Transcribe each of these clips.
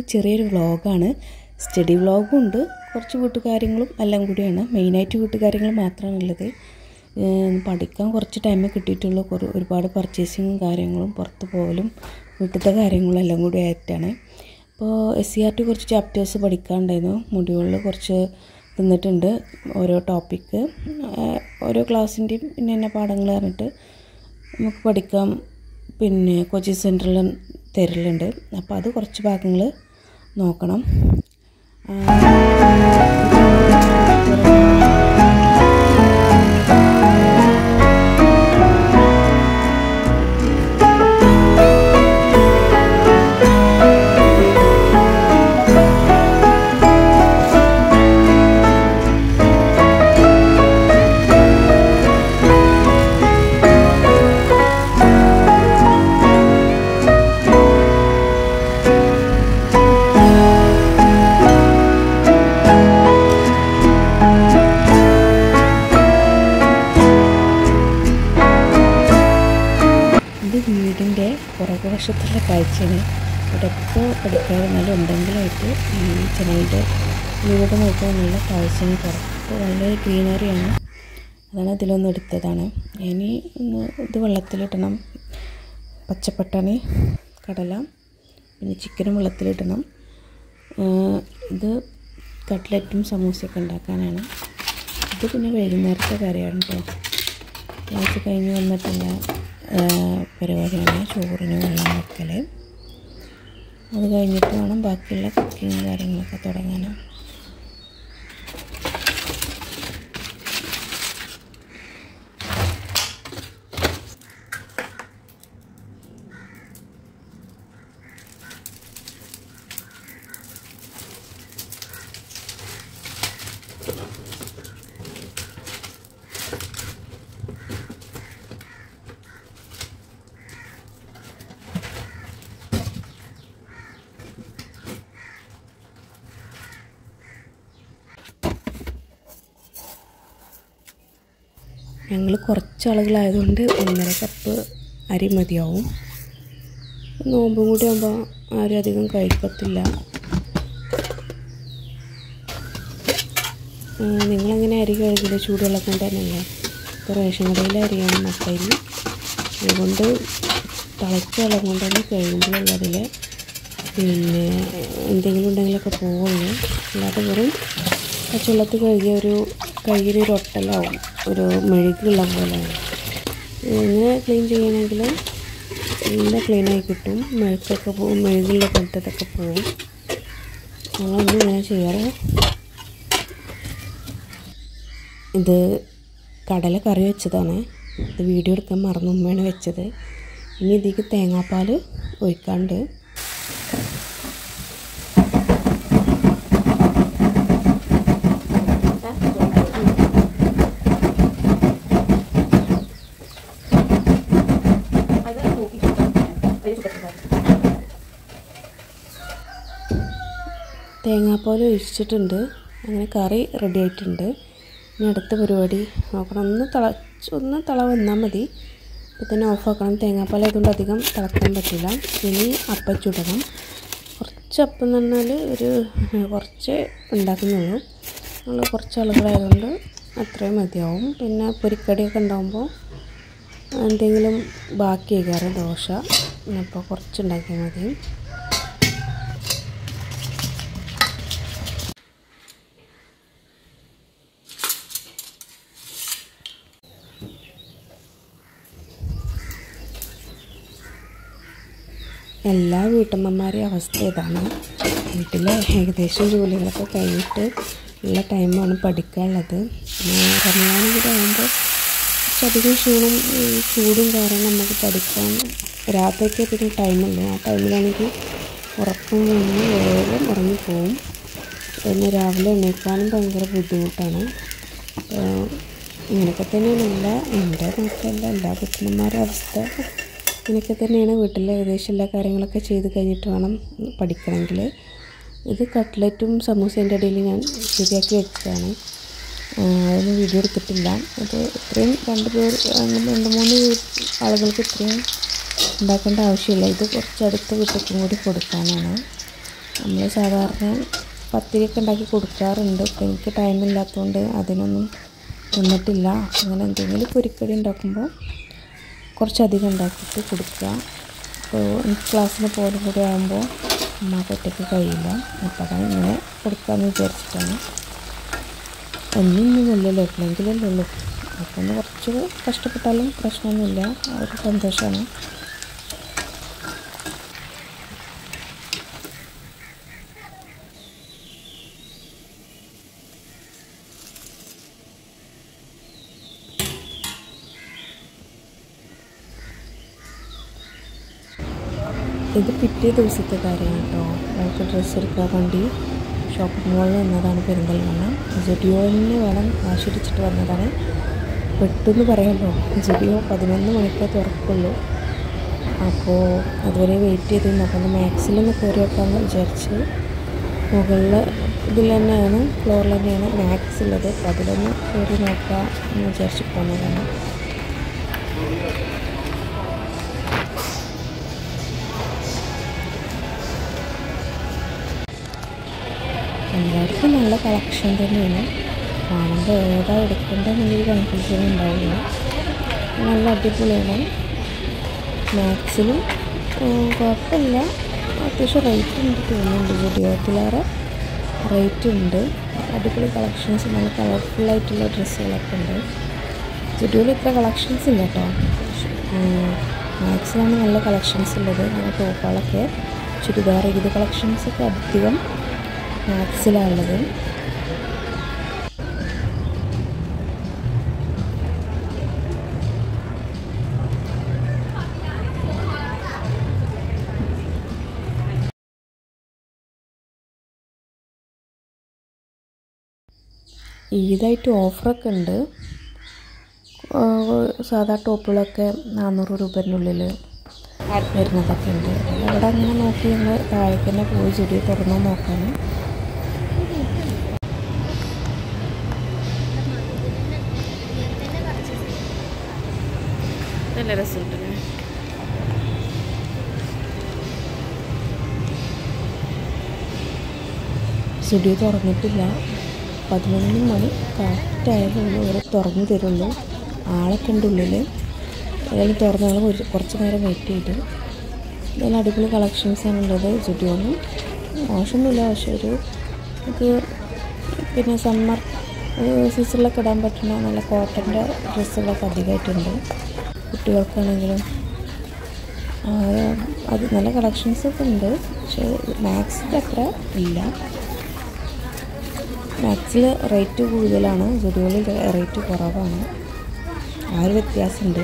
ചെറിയൊരു വ്ളോഗാണ് സ്റ്റഡി വ്ളോഗും ഉണ്ട് കുറച്ച് വീട്ടുകാര്യങ്ങളും എല്ലാം കൂടിയാണ് മെയിനായിട്ട് വീട്ടുകാര്യങ്ങൾ മാത്രമാണ് ഉള്ളത് ഏഹ് പഠിക്കാൻ കുറച്ച് ടൈമേ കിട്ടിയിട്ടുള്ളൂ കുറേ ഒരുപാട് പർച്ചേസിങ്ങും കാര്യങ്ങളും പുറത്ത് പോകലും വീട്ടിലത്തെ കാര്യങ്ങളും എല്ലാം കൂടി ആയിട്ടാണ് അപ്പോൾ എസ് സി ആർ ടി കുറച്ച് ചാപ്റ്റേഴ്സ് പഠിക്കാനുണ്ടായിരുന്നു മൊഡ്യൂളിൽ കുറച്ച് തന്നിട്ടുണ്ട് ഓരോ ടോപ്പിക്ക് ഓരോ ക്ലാസ്സിൻ്റെയും പിന്നെ എന്നെ പാഠങ്ങൾ പറഞ്ഞിട്ട് നമുക്ക് പഠിക്കാം പിന്നെ കോച്ചിങ് സെൻറ്ററിൽ തരലുണ്ട് അപ്പോൾ അത് കുറച്ച് ഭാഗങ്ങൾ നോക്കണം ഇത് വീടിൻ്റെ പുറകു വശത്തുള്ള കാഴ്ചയാണ് ഇവിടെ എപ്പോൾ പഠിക്കാറുന്നാലും എന്തെങ്കിലുമായിട്ട് ഈ ജനലിൻ്റെ വീട് നോക്കാൻ നല്ല കാഴ്ചയാണ് പുറത്ത് നല്ലൊരു ഗ്രീനറിയാണ് അതാണ് ഇതിലൊന്ന് എടുത്തതാണ് ഇനി ഒന്ന് ഇത് വെള്ളത്തിലിടണം പച്ചപ്പട്ടാണി കടല പിന്നെ ചിക്കനും വെള്ളത്തിലിടണം ആഹ് ഇത് കട്ട്ലറ്റും സമൂസയൊക്കെ ഉണ്ടാക്കാനാണ് ഇത് പിന്നെ വൈകുന്നേരത്തെ കറിയാണ് കേട്ടോ ക്ലാസ് കഴിഞ്ഞ് വന്നിട്ടുള്ള ആഹ് പരിപാടിയാണ് ചോറിന് വെള്ളം വെക്കൽ അത് കഴിഞ്ഞിട്ട് വേണം ബാക്കിയുള്ള കുക്കിങ് കാര്യങ്ങളൊക്കെ തുടങ്ങാൻ ഞങ്ങൾ കുറച്ച് ആളുകളായതുകൊണ്ട് ഒന്നര കപ്പ് അരി മതിയാവും നോമ്പും കൂടി ആകുമ്പോൾ ആരും അധികം കഴിക്കത്തില്ല ആ, നിങ്ങളെങ്ങനെ അരി കഴുകില്ല ചൂടുവെള്ളം കൊണ്ട് തന്നെയല്ലേ ഇപ്പോൾ റേഷൻ കടയിലെ അരിയാണ് മട്ടരി അതുകൊണ്ട് തിളച്ച വെള്ളം കൊണ്ട് തന്നെ കഴുകുമ്പോഴുള്ള അതിൽ പിന്നെ എന്തെങ്കിലും ഉണ്ടെങ്കിലൊക്കെ പോവുള്ളൂ അല്ലാതെ വെറും പച്ചവെള്ളത്തിൽ കഴുകിയ ഒരു കയ്യിൽ ഒരു ഒട്ടലാവും ഒരു മെഴുകുള്ള പോലെയാണ് ഇങ്ങനെ ക്ലീൻ ചെയ്യണമെങ്കിൽ നല്ല ക്ലീനായി കിട്ടും മെഴുക്കൊക്കെ പോവും മെഴുകുള്ള പോലത്തതൊക്കെ പോവും ഞങ്ങളൊന്നും ഇങ്ങനെ ചെയ്യാറ് ഇത് കടല കറി വെച്ചതാണ് ഇത് വീഡിയോ എടുക്കാൻ മറന്നു ഉമ്മയാണ് വെച്ചത് ഇനി ഇതിലേക്ക് തേങ്ങാപ്പാൽ ഒഴിക്കാണ്ട് തേങ്ങാപ്പാൽ ഒഴിച്ചിട്ടുണ്ട് അങ്ങനെ കറി റെഡി ആയിട്ടുണ്ട് ഇനി അടുത്ത പരിപാടി നോക്കണം ഒന്ന് തിളച്ച് ഒന്ന് തിള വന്നാൽ മതി അപ്പോൾ തന്നെ ഓഫാക്കണം തേങ്ങാപ്പാൽ ആയതുകൊണ്ട് അധികം തിളക്കാൻ പറ്റില്ല ഇനി അപ്പം ചുടണം കുറച്ച് അപ്പം എന്ന് പറഞ്ഞാൽ ഒരു കുറച്ച് ഉണ്ടാക്കുന്നുള്ളൂ നമ്മൾ കുറച്ച് ആളുകളായതുകൊണ്ട് അത്രയും മതിയാവും പിന്നെ പൊരിക്കടിയൊക്കെ ഉണ്ടാകുമ്പോൾ എന്തെങ്കിലും ബാക്കി വയ്ക്കാറ് ദോശ അപ്പോൾ കുറച്ച് ഉണ്ടാക്കിയാൽ മതി എല്ലാ വീട്ടമ്മമാരെയും അവസ്ഥ ഇതാണ് വീട്ടിലെ ഏകദേശം ജോലികളൊക്കെ കഴിഞ്ഞിട്ട് ഉള്ള ടൈമാണ് പഠിക്കാനുള്ളത് പിന്നെ റമദാനും കൂടെ ആകുമ്പോൾ കുറച്ചധികം ക്ഷീണം ഈ ചൂടും കാരണം നമുക്ക് പഠിക്കാൻ രാത്രിക്ക് പിന്നെ ടൈമുള്ളൂ ആ ടൈമിലാണെങ്കിൽ ഉറക്കം വന്ന് വേഗം ഉറങ്ങിപ്പോവും പിന്നെ രാവിലെ എണീക്കാനും ഭയങ്കര ബുദ്ധിമുട്ടാണ് അപ്പോൾ ഇങ്ങനെയൊക്കെ തന്നെയാണ് എല്ലാ എൻ്റെ മാത്രമല്ല എല്ലാ വീട്ടമ്മമാരുടെ അവസ്ഥ ഇങ്ങനെയൊക്കെ തന്നെയാണ് വീട്ടിലെ ഏകദേശം എല്ലാ കാര്യങ്ങളൊക്കെ ചെയ്ത് കഴിഞ്ഞിട്ട് വേണം പഠിക്കണമെങ്കിൽ ഇത് കട്ട്ലറ്റും സമൂസേൻ്റെ ഇടയിൽ ഞാൻ ശരിയാക്കി വെച്ചതാണ് ആ, അതൊന്നും വീഡിയോ എടുത്തിട്ടില്ല അത് ഇത്രയും രണ്ട് പേർ അങ്ങനെ രണ്ട് മൂന്ന് വീ- ആളുകൾക്ക് ഇത്രയും ഉണ്ടാക്കേണ്ട ആവശ്യമില്ല ഇത് കുറച്ച് അടുത്ത വീട്ടിലേക്കും കൂടി കൊടുക്കാനാണ് നമ്മൾ സാധാരണ പത്തിരിയൊക്കെ ഉണ്ടാക്കി കൊടുക്കാറുണ്ട് ഇപ്പം എനിക്ക് ടൈമില്ലാത്തതുകൊണ്ട് അതിനൊന്നും നിന്നിട്ടില്ല അങ്ങനെ എന്തെങ്കിലും പൊരിക്കടി ഉണ്ടാക്കുമ്പോൾ കുറച്ചധികം ഉണ്ടാക്കിയിട്ട് കൊടുക്കുക അപ്പോൾ എനിക്ക് ക്ലാസ്സിന് പോലും കൂടി ആകുമ്പോൾ അമ്മക്ക് ഒറ്റയ്ക്ക് കഴിയില്ല അപ്പോൾ അതാണ് ഇങ്ങനെ കൊടുക്കാമെന്ന് വിചാരിച്ചിട്ടാണ് ഒന്നൊന്നുമില്ലല്ലോ എപ്പോഴെങ്കിലല്ലേ ഉള്ളൂ അപ്പോൾ ഒന്ന് കുറച്ച് കഷ്ടപ്പെട്ടാലും പ്രശ്നമൊന്നുമില്ല ആ ഒരു സന്തോഷമാണ് ഇത് പിറ്റേ ദിവസത്തെ കാര്യമാണ് കേട്ടോ നമുക്ക് ഡ്രസ്സ് എടുക്കാൻ വേണ്ടി ഷോപ്പിംഗ് മാളിൽ നിന്നതാണ് പെരിന്തൽമണ്ണ ജുഡിയോയിന് വേണം കാശിടിച്ചിട്ട് വന്നതാണ് പെട്ടെന്ന് പറയാമല്ലോ ജുഡിയോ പതിനൊന്ന് മണിക്കേ തുറക്കുള്ളൂ അപ്പോൾ അതുവരെ വെയിറ്റ് ചെയ്തിരുന്നു അപ്പോൾ ഒന്ന് മാക്സിലൊന്ന് കയറി വെക്കാമെന്ന് വിചാരിച്ച് മുകളിൽ ഇതിൽ തന്നെയാണ് ഫ്ലോറിൽ തന്നെയാണ് മാക്സ് ഉള്ളത് അപ്പോൾ അതിലൊന്ന് കയറി നോക്കാം എന്ന് വിചാരിച്ച് പോകുന്നതാണ് എല്ലാവർക്കും നല്ല കളക്ഷൻ തന്നെയാണ് കാണുമ്പോൾ ഏതാ എടുക്കേണ്ടതെന്നൊരു കൺഫ്യൂഷൻ ഉണ്ടാവില്ല നല്ല അടിപൊളിയാണ് മാക്സിലും കുഴപ്പമില്ല അത്യാവശ്യം റേറ്റ് ഉണ്ട് തോന്നുന്നുണ്ട് ജുഡിയോത്തിലേറെ റേറ്റ് ഉണ്ട് അടിപൊളി കളക്ഷൻസ് നല്ല കളർഫുള്ളായിട്ടുള്ള ഡ്രസ്സുകളൊക്കെ ഉണ്ട് ജുഡിയോയിൽ ഇത്ര കളക്ഷൻസ് ഇല്ല കേട്ടോ മാക്സിലാണ് നല്ല കളക്ഷൻസ് ഉള്ളത് നല്ല ടോപ്പുകളൊക്കെ ചുരിദാർ ഇത് കളക്ഷൻസൊക്കെ അധികം മാക്സിലാണുള്ളത് ഈദായിട്ട് ഓഫറൊക്കെ ഉണ്ട് സാധാ ടോപ്പുകളൊക്കെ നാനൂറ് രൂപേനുള്ളിൽ വരുന്നതൊക്കെ ഉണ്ട് അവിടെ അങ്ങനെ നോക്കി ഞങ്ങൾ താഴേക്ക് തന്നെ പോയി ചെടി തുറന്നു നോക്കാനും നല്ല രസമുണ്ട് സ്റ്റുഡിയോ തുറന്നിട്ടില്ല പതിനൊന്ന് മണി കറക്റ്റായാലും ഇവരെ തുറന്നു തരുള്ളൂ ആളൊക്കെ ഉണ്ട് ഉള്ളിൽ ഏതായാലും തുറന്ന് ഞങ്ങൾ ഒരു കുറച്ച് നേരം വെയിറ്റ് ചെയ്തു നല്ല അടിപൊളി കളക്ഷൻസാണ് ഉള്ളത് സ്റ്റുഡിയോന്ന് മോശമൊന്നുമില്ല പക്ഷെ ഒരു നമുക്ക് പിന്നെ സമ്മർ സീസണിലൊക്കെ ഇടാൻ പറ്റുന്ന നല്ല കോട്ടൻ്റെ ഡ്രസ്സുകളൊക്കെ അധികമായിട്ടുണ്ട് കുട്ടികൾക്കാണെങ്കിലും അത് നല്ല കളക്ഷൻസൊക്കെ ഉണ്ട് പക്ഷേ മാക്സിൻ്റെ അത്ര ഇല്ല മാക്സിൽ റേറ്റ് കൂടുതലാണ് ജുഡിയോയിൽ റേറ്റ് കുറവാണ് ആ ഒരു വ്യത്യാസമുണ്ട്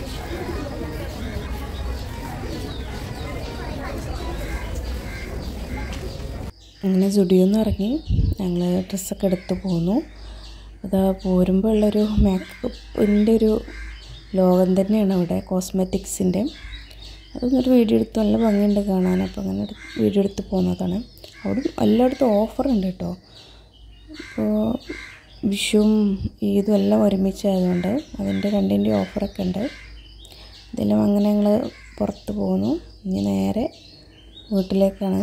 അങ്ങനെ ജുഡിയോന്ന് ഇറങ്ങി ഞങ്ങൾ ഡ്രസ്സൊക്കെ എടുത്ത് പോന്നു അത് പോരുമ്പോൾ ഉള്ളൊരു മേക്കപ്പിൻ്റെ ഒരു ലോകം തന്നെയാണ് അവിടെ കോസ്മെറ്റിക്സിൻ്റെ അതൊന്നൊരു വീഡിയോ എടുത്ത് നല്ല ഭംഗിയുണ്ട് കാണാൻ അപ്പോൾ അങ്ങനെ വീഡിയോ എടുത്ത് പോകുന്നതാണ് അവിടെ എല്ലായിടത്തും ഓഫറുണ്ട് കേട്ടോ ഇപ്പോൾ വിഷുവും ഈദും എല്ലാം ഒരുമിച്ചായതുകൊണ്ട് അതിൻ്റെ രണ്ടിൻ്റെ ഓഫറൊക്കെ ഉണ്ട് ഇതെല്ലാം അങ്ങനെ ഞങ്ങൾ പുറത്ത് പോകുന്നു ഇനി നേരെ വീട്ടിലേക്കാണ്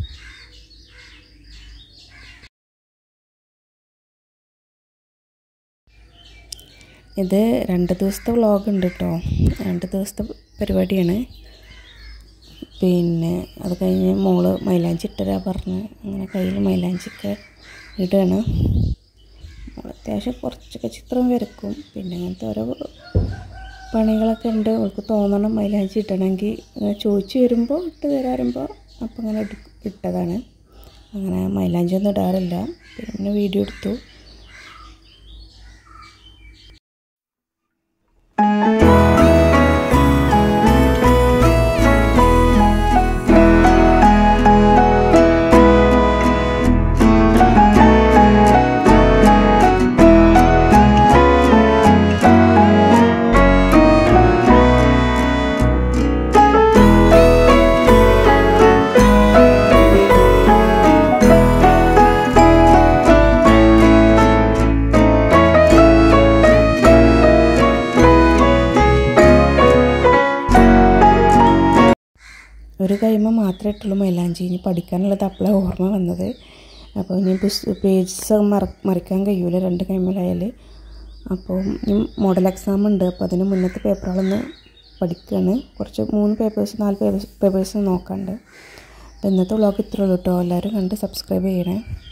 ഇത് രണ്ട് ദിവസത്തെ വ്ളോഗ് ഉണ്ട് കേട്ടോ രണ്ട് ദിവസത്തെ പരിപാടിയാണ് പിന്നെ അത് കഴിഞ്ഞ് മോള് മൈലാഞ്ചി ഇട്ടരാ പറഞ്ഞ് അങ്ങനെ കയ്യിൽ മൈലാഞ്ചിയൊക്കെ ഇടുകയാണ് മോൾ അത്യാവശ്യം കുറച്ചൊക്കെ ചിത്രം വരക്കും പിന്നെ അങ്ങനത്തെ ഓരോ പണികളൊക്കെ ഉണ്ട് അവൾക്ക് തോന്നണം മൈലാഞ്ചി ഇടണമെങ്കിൽ അങ്ങനെ ചോദിച്ചു വരുമ്പോൾ ഇട്ട് തരാറുമ്പോൾ അപ്പം അങ്ങനെ ഇട്ടതാണ് അങ്ങനെ മൈലാഞ്ചി ഒന്നും ഇടാറില്ല പിന്നെ വീഡിയോ എടുത്തു ഒരു കൈമ മാത്രമേ ഇട്ടുള്ളൂ മൈലാഞ്ചി ഇനി പഠിക്കാനുള്ളത് അപ്പോഴാണ് ഓർമ്മ വന്നത് അപ്പോൾ ഇനി പുസ് പേജസ് മറ മറിക്കാൻ കഴിയൂല രണ്ട് കൈമലായാൽ അപ്പോൾ ഇനി മോഡൽ എക്സാം ഉണ്ട് അപ്പോൾ അതിന് മുന്നത്തെ പേപ്പറുകളൊന്ന് പഠിക്കുകയാണ് കുറച്ച് മൂന്ന് പേപ്പേഴ്സ് നാല് പേപ്പേഴ്സ് പേപ്പേഴ്സ് നോക്കാണ്ട് അപ്പോൾ ഇന്നത്തെ വ്ളോഗ് ഇത്രേ ഉള്ളൂ കേട്ടോ എല്ലാവരും കണ്ട് സബ്സ്ക്രൈബ് ചെയ്യണേ